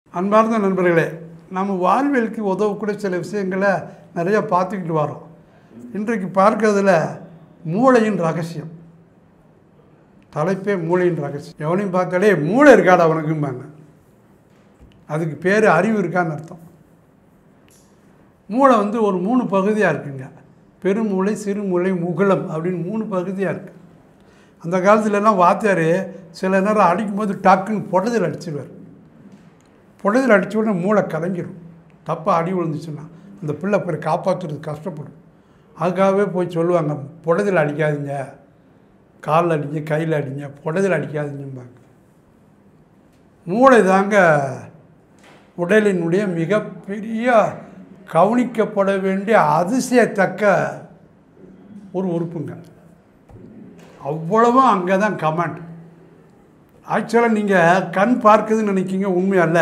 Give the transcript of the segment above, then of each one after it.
அன்பார்ந்த நண்பர்களே நம்ம வாழ்வியலுக்கு உதவக்கூடிய சில விஷயங்களை நிறைய பார்த்துக்கிட்டு வரோம் இன்றைக்கு பார்க்கறதுல மூளையின் ரகசியம் தலைப்பே மூளையின் ரகசியம் எவனையும் பார்த்தாலே மூளை இருக்காடா அவனுக்கும்பாங்க அதுக்கு பேர் அறிவு இருக்கான்னு அர்த்தம் மூளை வந்து ஒரு மூணு பகுதியாக இருக்குங்க பெருமூளை சிறுமூளை முகுளம் அப்படின்னு மூணு பகுதியாக இருக்குது அந்த காலத்துலலாம் வாத்தியார் சில நேரம் அடிக்கும்போது டக்குன்னு புடதில் அடிச்சிடுவார் புடதில் அடித்த உடனே மூளை கலங்கிடும் தப்பாக அடி விழுந்துச்சுன்னா அந்த பிள்ளை போய் காப்பாற்றுறது கஷ்டப்படும் அதுக்காகவே போய் சொல்லுவாங்க புடதில் அடிக்காதீங்க காலில் அடிங்க கையில் அடிங்க புடதில் அடிக்காதீங்கம்பாங்க மூளை தாங்க உடலினுடைய மிகப்பெரிய கவனிக்கப்பட வேண்டிய அதிசயத்தக்க ஒரு உறுப்புங்க அவ்வளவும் அங்கே தான் கமாண்ட் ஆக்சுவலாக நீங்கள் கண் பார்க்குதுன்னு நினைக்கிங்க உண்மை அல்ல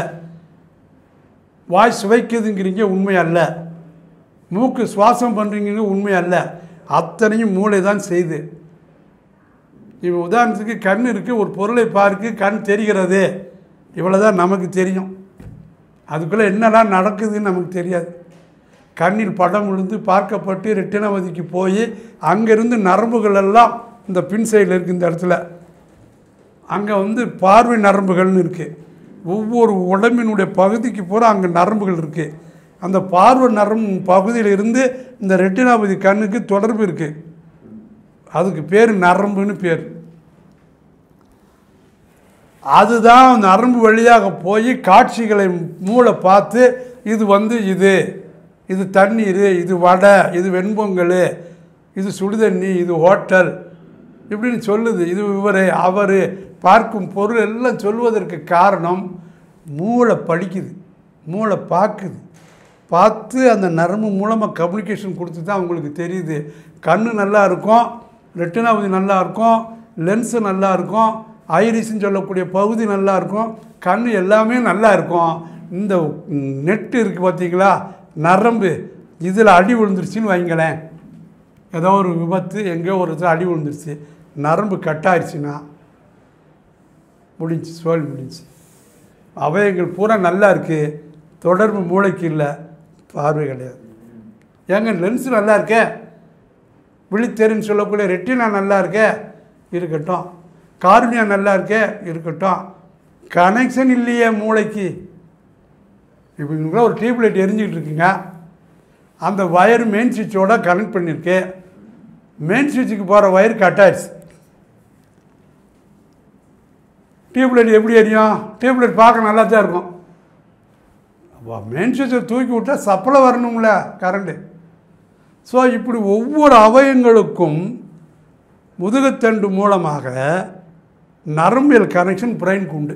வாய் சுவைக்குதுங்கிறீங்க உண்மை அல்ல மூக்கு சுவாசம் பண்ணுறீங்க உண்மை அல்ல அத்தனையும் மூளை தான் செய்து இப்போ உதாரணத்துக்கு கண் இருக்குது ஒரு பொருளை பார்க்கு கண் தெரிகிறது இவ்வளோ தான் நமக்கு தெரியும் அதுக்குள்ளே என்னெல்லாம் நடக்குதுன்னு நமக்கு தெரியாது கண்ணில் படம் விழுந்து பார்க்கப்பட்டு ரெட்டினவதிக்கு போய் அங்கேருந்து நரம்புகள் எல்லாம் இந்த பின் சைடில் இருக்குது இந்த இடத்துல அங்கே வந்து பார்வை நரம்புகள்னு இருக்குது ஒவ்வொரு உடம்பினுடைய பகுதிக்கு பூரா அங்கே நரம்புகள் இருக்குது அந்த பார்வை நரம்பு பகுதியில் இருந்து இந்த ரெட்டினாபதி கண்ணுக்கு தொடர்பு இருக்குது அதுக்கு பேர் நரம்புன்னு பேர் அதுதான் நரம்பு வழியாக போய் காட்சிகளை மூளை பார்த்து இது வந்து இது இது தண்ணீர் இது வடை இது வெண்பொங்கல் இது சுடுதண்ணி இது ஹோட்டல் இப்படின்னு சொல்லுது இது இவர் அவர் பார்க்கும் பொருள் எல்லாம் சொல்வதற்கு காரணம் மூளை படிக்குது மூளை பார்க்குது பார்த்து அந்த நரம்பு மூலமாக கம்யூனிகேஷன் கொடுத்து தான் அவங்களுக்கு தெரியுது கண் நல்லா இருக்கும் ரெட்டினாவதி நல்லா இருக்கும் லென்ஸு நல்லா இருக்கும் ஐரிஸ்ன்னு சொல்லக்கூடிய பகுதி நல்லா இருக்கும் கண் எல்லாமே நல்லா இருக்கும் இந்த நெட்டு இருக்குது பார்த்தீங்களா நரம்பு இதில் அடி விழுந்துருச்சுன்னு வைங்களேன் ஏதோ ஒரு விபத்து எங்கேயோ ஒரு இடத்துல அடி விழுந்துருச்சு நரம்பு கட் ஆயிடுச்சுன்னா முடிஞ்சு சோழி முடிஞ்சு அவயங்கள் பூரா நல்லா இருக்குது தொடர்பு மூளைக்கு இல்லை பார்வை கிடையாது ஏங்க லென்ஸ் நல்லா இருக்கே விழித்தெருன்னு சொல்லக்கூடிய ரெட்டினா நல்லா இருக்கே இருக்கட்டும் கார்னியா நல்லா இருக்கே இருக்கட்டும் கனெக்ஷன் இல்லையே மூளைக்கு இப்போ இங்கே ஒரு டியூப்லைட் எரிஞ்சிக்கிட்டு இருக்குங்க அந்த வயர் மெயின் சுவிட்சோட கனெக்ட் பண்ணியிருக்கு மெயின் சுவிட்சுக்கு போகிற வயர் கட் ஆயிடுச்சு டியூப்லைட் எப்படி எரியும் டியூப்லைட் பார்க்க நல்லா தான் இருக்கும் அப்போ மெயின் சுவிட்சை தூக்கி விட்டால் சப்ளை வரணும்ல கரண்ட்டு ஸோ இப்படி ஒவ்வொரு அவயங்களுக்கும் முதுகுத்தண்டு மூலமாக நரம்பியல் கனெக்ஷன் பிரெயினுக்கு உண்டு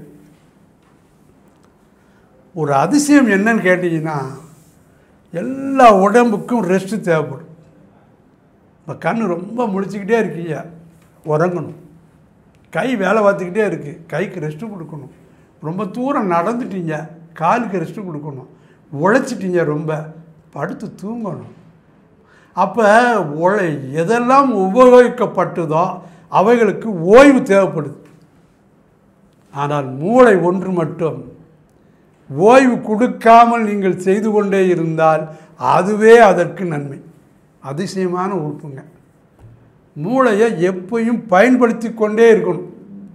ஒரு அதிசயம் என்னன்னு கேட்டிங்கன்னா எல்லா உடம்புக்கும் ரெஸ்ட்டு தேவைப்படும் இப்போ கண் ரொம்ப முழிச்சிக்கிட்டே இருக்கீங்க உறங்கணும் கை வேலை பார்த்துக்கிட்டே இருக்குது கைக்கு ரெஸ்ட்டு கொடுக்கணும் ரொம்ப தூரம் நடந்துட்டீங்க காலுக்கு ரெஸ்ட்டு கொடுக்கணும் உழைச்சிட்டீங்க ரொம்ப படுத்து தூங்கணும் அப்போ உழை எதெல்லாம் உபயோகிக்கப்பட்டதோ அவைகளுக்கு ஓய்வு தேவைப்படுது ஆனால் மூளை ஒன்று மட்டும் ஓய்வு கொடுக்காமல் நீங்கள் செய்து கொண்டே இருந்தால் அதுவே அதற்கு நன்மை அதிசயமான உறுப்புங்க மூளையை எப்பயும் பயன்படுத்தி கொண்டே இருக்கணும்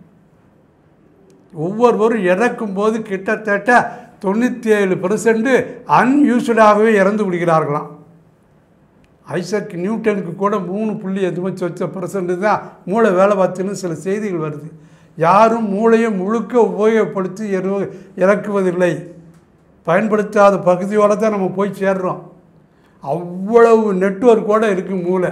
ஒவ்வொருவரும் இறக்கும்போது கிட்டத்தட்ட தொண்ணூற்றி ஏழு பெர்சன்ட் அன்யூஸ்டாகவே இறந்து விடுகிறார்களாம் ஐசக் நியூட்டனுக்கு கூட மூணு புள்ளி எதுவுமே சொச்ச பெர்சன்ட் தான் மூளை வேலை பார்த்துன்னு சில செய்திகள் வருது யாரும் மூளையை முழுக்க உபயோகப்படுத்தி எரு இறக்குவதில்லை பயன்படுத்தாத பகுதியோடு தான் நம்ம போய் சேர்றோம் அவ்வளவு நெட்ஒர்க்கோடு இருக்குது மூளை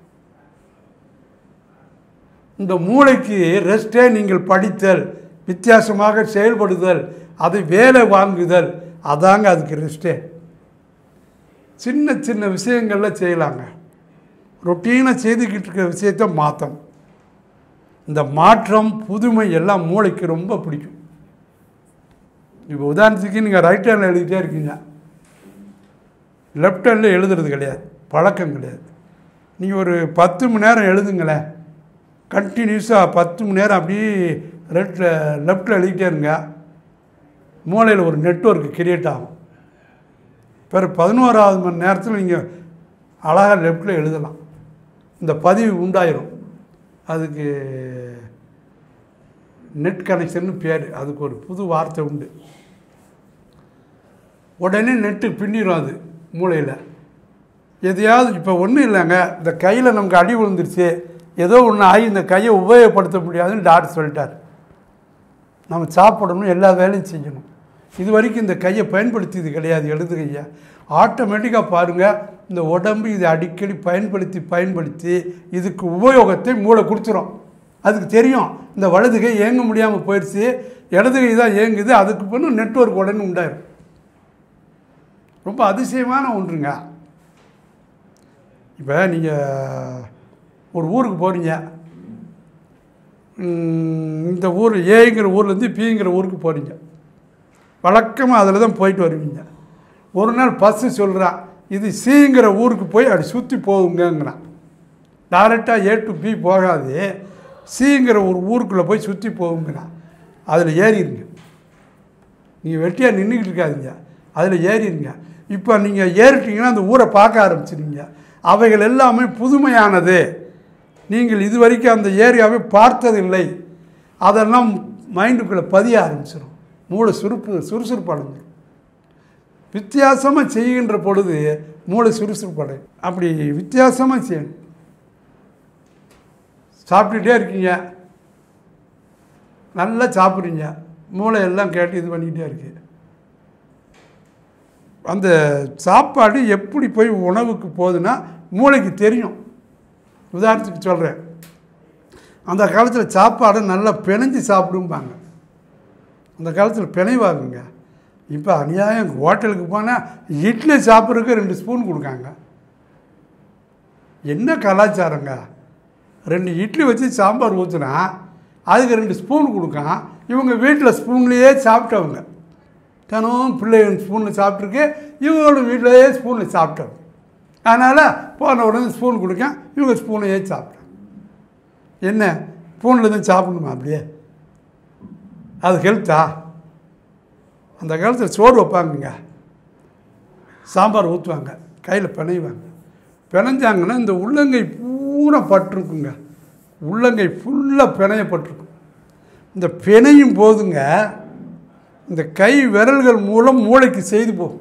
இந்த மூளைக்கு ரெஸ்ட்டே நீங்கள் படித்தல் வித்தியாசமாக செயல்படுதல் அதை வேலை வாங்குதல் அதாங்க அதுக்கு ரெஸ்ட்டே சின்ன சின்ன விஷயங்களில் செய்யலாங்க ரொட்டீனாக செய்துக்கிட்டு இருக்கிற விஷயத்தை மாற்றணும் இந்த மாற்றம் புதுமை எல்லாம் மூளைக்கு ரொம்ப பிடிக்கும் இப்போ உதாரணத்துக்கு நீங்கள் ரைட் ஹேண்டில் எழுதிட்டே இருக்கீங்க லெஃப்ட் ஹேண்டில் எழுதுறது கிடையாது பழக்கம் கிடையாது நீங்கள் ஒரு பத்து மணி நேரம் எழுதுங்களேன் கண்டினியூஸாக பத்து மணி நேரம் அப்படியே லெஃப்டில் லெஃப்டில் எழுதிட்டே இருங்க மூளையில் ஒரு நெட்வொர்க் கிரியேட் ஆகும் பிறகு பதினோராவது மணி நேரத்தில் நீங்கள் அழகாக லெஃப்டில் எழுதலாம் இந்த பதிவு உண்டாயிரும் அதுக்கு நெட் கனெக்ஷன் பேர் அதுக்கு ஒரு புது வார்த்தை உண்டு உடனே நெட்டு பின்னிடும் அது மூளையில் எதையாவது இப்போ ஒன்றும் இல்லைங்க இந்த கையில் நமக்கு அடி விழுந்துருச்சு ஏதோ ஒன்று ஆகி இந்த கையை உபயோகப்படுத்த முடியாதுன்னு டாக்டர் சொல்லிட்டார் நம்ம சாப்பிடணும் எல்லா வேலையும் செய்யணும் இது வரைக்கும் இந்த கையை பயன்படுத்தியது கிடையாது இடது கையை ஆட்டோமேட்டிக்காக பாருங்கள் இந்த உடம்பு இதை அடிக்கடி பயன்படுத்தி பயன்படுத்தி இதுக்கு உபயோகத்தை மூளை கொடுத்துரும் அதுக்கு தெரியும் இந்த வலது கை இயங்க முடியாமல் போயிடுச்சு இடது கை தான் இயங்குது அதுக்கு பின்னும் நெட்வொர்க் உடனே உண்டாயிரும் ரொம்ப அதிசயமான ஒன்றுங்க இப்போ நீங்கள் ஒரு ஊருக்கு போகிறீங்க ம், இந்த ஊர் ஏங்கிற ஊர்லேருந்து பிங்கிற ஊருக்கு போகிறீங்க வழக்கமாக அதில் தான் போயிட்டு வருவீங்க ஒரு நாள் பஸ்ஸு சொல்கிறான் இது சிங்கிற ஊருக்கு போய் அப்படி சுற்றி போகுங்கங்கிறான் டைரெக்டாக ஏ டு பி போகாது சிங்கிற ஒரு ஊருக்குள்ளே போய் சுற்றி போகுங்கிறான் அதில் ஏறிடுங்க நீங்கள் வெட்டியாக நின்றுக்கிட்டு இருக்காதீங்க அதில் ஏறிடுங்க இப்போ நீங்கள் ஏறிட்டீங்கன்னா அந்த ஊரை பார்க்க ஆரம்பிச்சிடுங்க அவைகள் எல்லாமே புதுமையானது நீங்கள் இது வரைக்கும் அந்த ஏரியாவை பார்த்ததில்லை அதெல்லாம் மைண்டுக்குள்ளே பதிய ஆரம்பிச்சிடும் மூளை சுறுப்பு சுறுசுறுப்பு அடைஞ்சிடும் வித்தியாசமாக செய்கின்ற பொழுது மூளை சுறுசுறுப்பு அடையும் அப்படி வித்தியாசமாக செய்யணும் சாப்பிட்டுட்டே இருக்கீங்க நல்லா சாப்பிட்றீங்க மூளை எல்லாம் கேட்டு இது பண்ணிக்கிட்டே இருக்கு அந்த சாப்பாடு எப்படி போய் உணவுக்கு போகுதுன்னா மூளைக்கு தெரியும் உதாரணத்துக்கு சொல்கிறேன் அந்த காலத்தில் சாப்பாடு நல்லா பிணைஞ்சு சாப்பிடும்பாங்க அந்த காலத்தில் பிணைவாகுங்க இப்போ அநியாயம் ஹோட்டலுக்கு போனால் இட்லி சாப்பிட்றதுக்கு ரெண்டு ஸ்பூன் கொடுக்காங்க என்ன கலாச்சாரங்க ரெண்டு இட்லி வச்சு சாம்பார் ஊற்றுனா அதுக்கு ரெண்டு ஸ்பூன் கொடுக்கான் இவங்க வீட்டில் ஸ்பூன்லேயே சாப்பிட்டவங்க தினமும் பிள்ளைங்க ஸ்பூனில் சாப்பிட்ருக்கு இவங்களும் வீட்டிலேயே ஸ்பூனில் சாப்பிட்டவங்க அதனால் போன உடனே ஸ்பூன் கொடுக்க இவங்க ஸ்பூனையே சாப்பிட்டாங்க என்ன ஸ்பூனில் தான் சாப்பிடணுமா அப்படியே அது ஹெல்த்தா அந்த காலத்தில் சோறு வைப்பாங்கங்க சாம்பார் ஊற்றுவாங்க கையில் பிணைவாங்க பிணைஞ்சாங்கன்னா இந்த உள்ளங்கை பூரா பட்டிருக்குங்க உள்ளங்கை ஃபுல்லாக பிணையப்பட்டிருக்கும் இந்த பிணையும் போதுங்க இந்த கை விரல்கள் மூலம் மூளைக்கு செய்து போகும்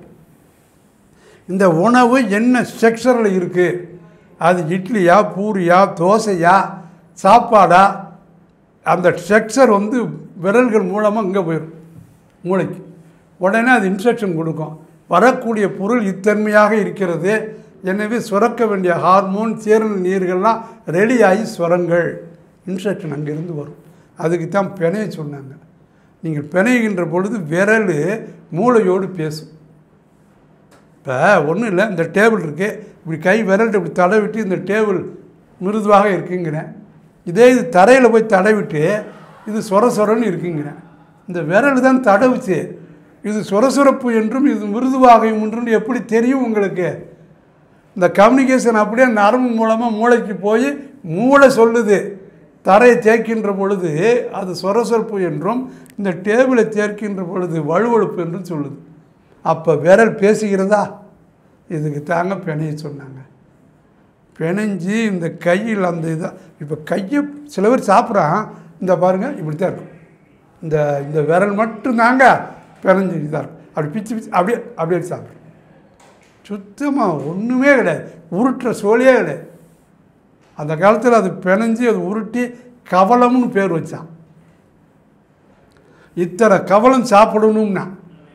இந்த உணவு என்ன ஸ்ட்ரக்சரில் இருக்குது அது இட்லியா பூரியா தோசையா சாப்பாடா அந்த ஸ்ட்ரக்சர் வந்து விரல்கள் மூலமாக இங்கே போயிடும் மூளைக்கு உடனே அது இன்ஸ்ட்ரக்ஷன் கொடுக்கும் வரக்கூடிய பொருள் இத்தன்மையாக இருக்கிறது எனவே சுரக்க வேண்டிய ஹார்மோன் சீரண நீர்கள்லாம் ரெடி ஆகி சுரங்கள் இன்ஸ்ட்ரக்ஷன் அங்கேருந்து வரும் அதுக்கு தான் பிணைய சொன்னாங்க நீங்கள் பிணைகின்ற பொழுது விரல் மூளையோடு பேசும் இப்போ ஒன்றும் இல்லை இந்த டேபிள் இருக்குது இப்படி கை விரல்ட்டு இப்படி தடவிட்டு இந்த டேபிள் மிருதுவாக இருக்குங்கிறேன் இதே இது தரையில் போய் தடவிட்டு இது சொர சொரன்னு இருக்குங்கிறேன் இந்த விரல் தான் தடவுச்சு இது சொரசொரப்பு என்றும் இது மிருதுவாகும் என்றும் எப்படி தெரியும் உங்களுக்கு இந்த கம்யூனிகேஷன் அப்படியே நரம்பு மூலமாக மூளைக்கு போய் மூளை சொல்லுது தரையை தேய்க்கின்ற பொழுது அது சொரசொரப்பு என்றும் இந்த டேபிளை தேய்க்கின்ற பொழுது வலுவழுப்பு என்றும் சொல்லுது அப்போ விரல் பேசுகிறதா இதுக்கு தாங்க பிணைய சொன்னாங்க பிணைஞ்சு இந்த கையில் அந்த இதை இப்போ கையை சில பேர் சாப்பிட்றான் இந்த பாருங்கள் இப்படி தான் இருக்கும் இந்த இந்த விரல் மட்டும் தாங்க பிணைஞ்சு இதாக இருக்கும் அப்படி பிச்சு பிச்சு அப்படியே அப்படியே சாப்பிட்றோம் சுத்தமாக ஒன்றுமே கிடையாது உருட்டுற சோழியே கிடையாது அந்த காலத்தில் அது பிணைஞ்சு அது உருட்டி கவலம்னு பேர் வச்சான் இத்தனை கவலம் சாப்பிடணும்னா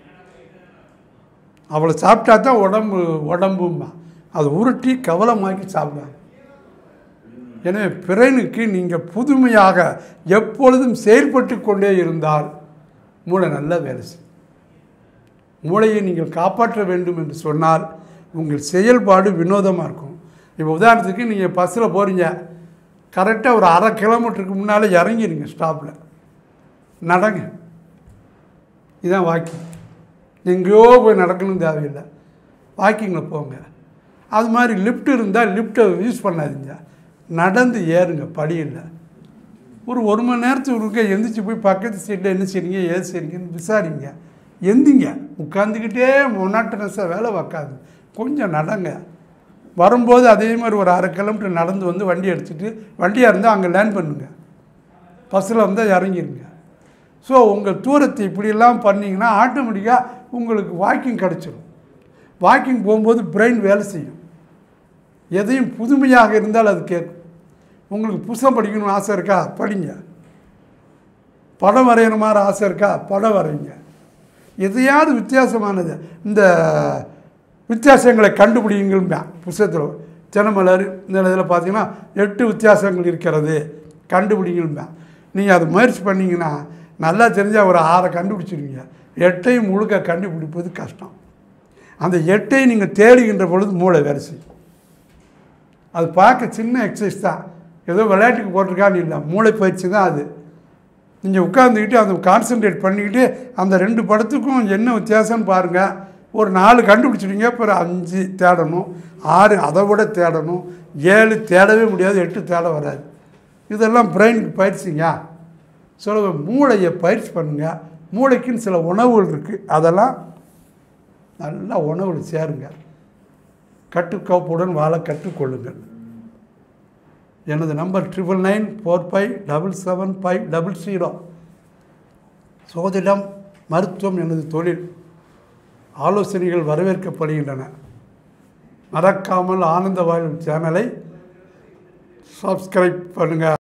அவளை சாப்பிட்டா தான் உடம்பு உடம்புமா அது உருட்டி கவலமாக்கி சாப்பிடுவாங்க எனவே பிறனுக்கு நீங்கள் புதுமையாக எப்பொழுதும் செயல்பட்டு கொண்டே இருந்தால் மூளை நல்லா வேலை செய்யும் மூளையை நீங்கள் காப்பாற்ற வேண்டும் என்று சொன்னால் உங்கள் செயல்பாடு வினோதமாக இருக்கும் இப்போ உதாரணத்துக்கு நீங்கள் பஸ்ஸில் போகிறீங்க கரெக்டாக ஒரு அரை கிலோமீட்டருக்கு முன்னால் இறங்கிடுங்க ஸ்டாப்பில் நடங்க இதுதான் வாக்கிங் எங்கேயோ போய் நடக்கணும் தேவையில்லை வாக்கிங்கில் போங்க அது மாதிரி லிஃப்ட் இருந்தால் லிஃப்ட்டை யூஸ் பண்ணாதீங்க நடந்து ஏறுங்க படியில் ஒரு ஒரு மணி நேரத்துக்கு இருக்க எந்திரிச்சு போய் பக்கத்து சீட்டில் என்ன செய்றீங்க ஏது செய்றீங்கன்னு விசாரிங்க எந்திங்க உட்காந்துக்கிட்டே மொனாட்டனஸாக வேலை பார்க்காது கொஞ்சம் நடங்க வரும்போது அதே மாதிரி ஒரு அரை கிலோமீட்டர் நடந்து வந்து வண்டி எடுத்துகிட்டு வண்டியாக இருந்தால் அங்கே லேண்ட் பண்ணுங்க பஸ்ஸில் வந்தால் இறங்கிருங்க ஸோ உங்கள் தூரத்தை இப்படியெல்லாம் பண்ணிங்கன்னா ஆட்டோமேட்டிக்காக உங்களுக்கு வாக்கிங் கிடச்சிரும் வாக்கிங் போகும்போது பிரெயின் வேலை செய்யும் எதையும் புதுமையாக இருந்தால் அது கேட்கும் உங்களுக்கு புதுசாக படிக்கணும்னு ஆசை இருக்கா படிங்க படம் வரைகிற மாதிரி ஆசை இருக்கா படம் வரைங்க எதையாவது வித்தியாசமானது இந்த வித்தியாசங்களை கண்டுபிடிங்கள்ம்பேன் புத்தகத்தில் தினமலர் இந்த இதில் பார்த்தீங்கன்னா எட்டு வித்தியாசங்கள் இருக்கிறது கண்டுபிடிங்கள்ம்பேன் நீங்கள் அதை முயற்சி பண்ணிங்கன்னா நல்லா தெரிஞ்சால் ஒரு ஆறை கண்டுபிடிச்சிருவீங்க எட்டையும் முழுக்க கண்டுபிடிப்பது கஷ்டம் அந்த எட்டை நீங்கள் தேடுகின்ற பொழுது மூளை வேலை செய்யும் அது பார்க்க சின்ன எக்ஸசைஸ் தான் ஏதோ விளையாட்டுக்கு போட்டிருக்கான்னு இல்லை மூளை பயிற்சி தான் அது நீங்கள் உட்காந்துக்கிட்டு அதை கான்சென்ட்ரேட் பண்ணிக்கிட்டு அந்த ரெண்டு படத்துக்கும் என்ன வித்தியாசம்னு பாருங்கள் ஒரு நாலு கண்டுபிடிச்சிடுங்க அப்புறம் அஞ்சு தேடணும் ஆறு அதை விட தேடணும் ஏழு தேடவே முடியாது எட்டு தேட வராது இதெல்லாம் பிரெயினுக்கு பயிற்சிங்க சில மூளையை பயிற்சி பண்ணுங்க மூளைக்குன்னு சில உணவுகள் இருக்குது அதெல்லாம் நல்லா உணவுகள் சேருங்க கட்டுக்கோப்புடன் வாழ கற்றுக்கொள்ளுங்கள் எனது number triple nine four five double seven five double zero சோதிடம் மருத்துவம் எனது தொழில் ஆலோசனைகள் வரவேற்கப்படுகின்றன மறக்காமல் ஆனந்த வாழும் சேனலை சப்ஸ்கிரைப் பண்ணுங்கள்